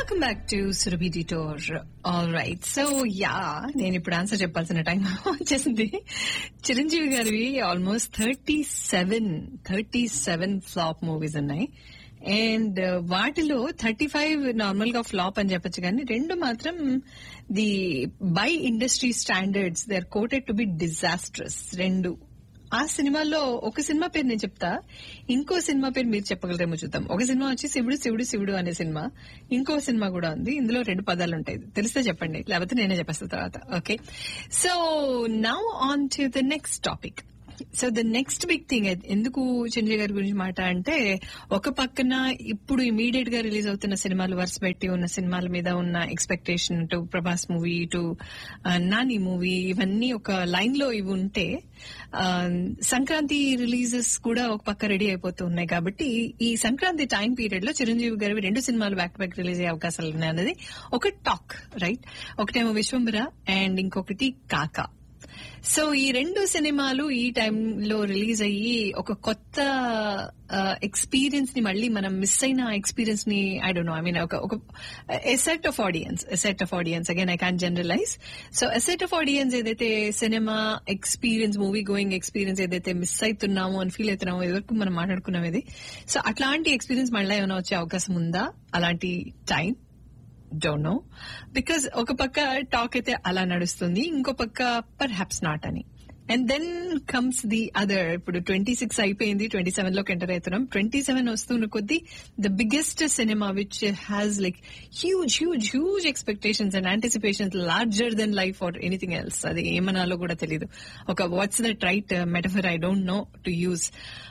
Welcome back to Surabhi detour all right so ya నేను ఇప్పుడు answer చెప్పాల్సిన టైం వచ్చేసింది చిరంజీవి గారివి almost thirty seven thirty seven flop movies ఉన్నాయి అండ్ వాటిలో థర్టీ ఫైవ్ నార్మల్ గా ఫ్లాప్ అని చెప్పొచ్చు కానీ రెండు మాత్రం the by industry standards they are quoted to be disastrous రెండు ఆ సినిమాలో ఒక సినిమా పేరు నేను చెప్తా ఇంకో సినిమా పేరు మీరు చెప్పగలరేమో చూద్దాం ఒక సినిమా వచ్చి శివుడు శివుడు శివుడు అనే సినిమా ఇంకో సినిమా కూడా ఉంది ఇందులో రెండు పదాలు ఉంటాయి తెలిస్తే చెప్పండి లేకపోతే నేనే చెప్పేస్తా తర్వాత okay so now on to the next topic so the next big thing ఎందుకు చంద్ర గారి గురించి మాట అంటే ఒక పక్కన ఇప్పుడు ఇమీడియట్ గా రిలీజ్ అవుతున్న సినిమాలు వరుస పెట్టి ఉన్న సినిమాల మీద ఉన్న expectation to Prabhas movie to Nani movie ఇవన్నీ ఒక లైన్ లో ఇవి ఉంటే ఆ, సంక్రాంతి రిలీజెస్ కూడా ఒక పక్క రెడీ అయిపోతూ ఉన్నాయి కాబట్టి ఈ సంక్రాంతి టైం పీరియడ్ లో చిరంజీవి గారి రెండు సినిమాలు బ్యాక్ బ్యాక్ రిలీజ్ అయ్యే అవకాశాలు ఉన్నాయి అన్నది ఒక టాక్ రైట్ ఒకటేమో విశ్వంబర అండ్ ఇంకొకటి కాకా సో ఈ రెండు సినిమాలు ఈ టైంలో రిలీజ్ అయ్యి ఒక కొత్త ఎక్స్పీరియన్స్ ని మళ్ళీ మనం మిస్ అయిన ఎక్స్పీరియన్స్ ని I don't know I mean ఒక ఒక asset of audience asset of audience again I can generalise so asset of audience ఏదైతే cinema experience movie going experience ఏదైతే మిస్ అవుతున్నామో అని ఫీల్ అవుతున్నామో ఇదివరకు మనం మాట్లాడుకున్నాం ఇది సో అట్లాంటి ఎక్స్పీరియన్స్ మళ్ళీ ఏమైనా వచ్చే అవకాశం ఉందా అలాంటి టైం డోంట్ నో బికాస్ ఒక పక్క టాక్ అయితే అలా నడుస్తుంది ఇంకో పక్క పర్ హ్యాప్స్ నాట్ అని and then comes the other ఇప్పుడు ట్వంటీ సిక్స్ అయిపోయింది ట్వంటీ సెవెన్ లోకి ఎంటర్ అవుతున్నాం ట్వంటీ సెవెన్ వస్తున్న కొద్దీ the biggest cinema which has like huge huge huge expectations and anticipations larger than life or anything else అది ఏమనాలో కూడా తెలియదు ఒక what's that right metaphor I don't know to use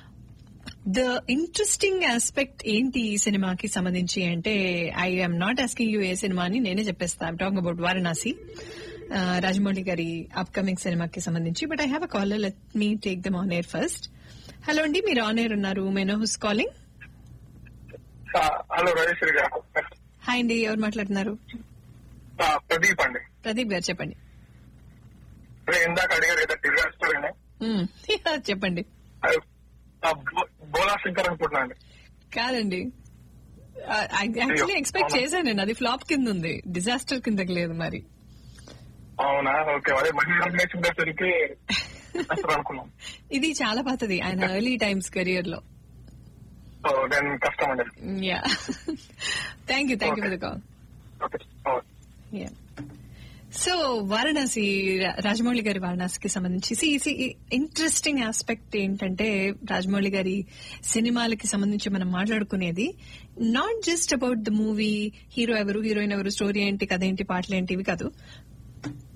the interesting aspect ఏంటి ఈ సినిమాకి సంబంధించి అంటే I am not asking you A cinema అని నేనే చెప్పేస్తా I'm talking about Varanasi Rajamouli గారి అప్కమింగ్ సినిమాకి సంబంధించి but I have a caller let me take them on air first hello అండి మీరు ఆన్ ఎయిర్ ఉన్నారు మేనో హుస్ కాలింగ్ ఆ, హలో రాజేశ్వరి గారు హాయ్ అండి ఎవరు మాట్లాడుతున్నారు ఆ, ప్రదీప్ అండి ప్రదీప్ గారు చెప్పండి ఇప్పుడు ఇందాక అడిగారు ఏదో డిజాస్టర్ అని మ్మ్. చెప్పండి అది, ఆ, బో- బోలా శంకర్ అనుకుంటున్నా అండి కాదండి యాక్చువల్లీ ఎక్స్పెక్ట్ చేశాను నేను అది ఫ్లాప్ కింద ఉంది డిజాస్టర్ కిందకి లేదు మరి అవునా ఓకే అదే మళ్ళీ రమేష్ ఉండేసరికి అసలు అనుకున్నాం ఇది చాలా పాతది ఆయన ఎర్లీ టైమ్స్ కెరియర్ లో సో దెన్ కష్టం అండి ya thank you thank you for the call okay oh. So Varanasi రా- రాజమౌళి గారి వారణాసికి సంబంధించి ఇంట్రెస్టింగ్ ఆస్పెక్ట్ ఏంటంటే రాజమౌళి గారి సినిమాలకి సంబంధించి మనం మాట్లాడుకునేది not just about the movie hero ఎవరు హీరోయిన్ ఎవరు స్టోరీ ఏంటి కథ ఏంటి పాటలు ఏంటి ఇవి కాదు